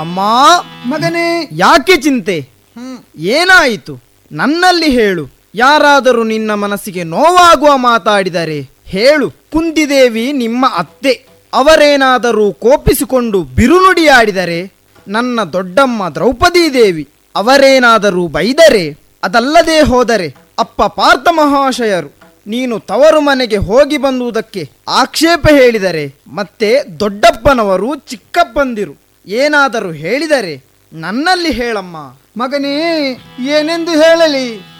ಅಮ್ಮ ಮಗನೇ ಯಾಕೆ ಚಿಂತೆ ಹ್ಮ್ ಏನಾಯಿತು ನನ್ನಲ್ಲಿ ಹೇಳು ಯಾರಾದರೂ ನಿನ್ನ ಮನಸ್ಸಿಗೆ ನೋವಾಗುವ ಮಾತಾಡಿದರೆ ಹೇಳು ಕುಂತಿದೇವಿ ನಿಮ್ಮ ಅತ್ತೆ ಅವರೇನಾದರೂ ಕೋಪಿಸಿಕೊಂಡು ಬಿರುನುಡಿಯಾಡಿದರೆ ನನ್ನ ದೊಡ್ಡಮ್ಮ ದ್ರೌಪದಿ ದೇವಿ ಅವರೇನಾದರೂ ಬೈದರೆ ಅದಲ್ಲದೆ ಹೋದರೆ ಅಪ್ಪ ಪಾರ್ಥ ಮಹಾಶಯರು ನೀನು ತವರು ಮನೆಗೆ ಹೋಗಿ ಬಂದುದಕ್ಕೆ ಆಕ್ಷೇಪ ಹೇಳಿದರೆ ಮತ್ತೆ ದೊಡ್ಡಪ್ಪನವರು ಚಿಕ್ಕಪ್ಪಂದಿರು ಏನಾದರೂ ಹೇಳಿದರೆ ನನ್ನಲ್ಲಿ ಹೇಳಮ್ಮ ಮಗನೇ ಏನೆಂದು ಹೇಳಲಿ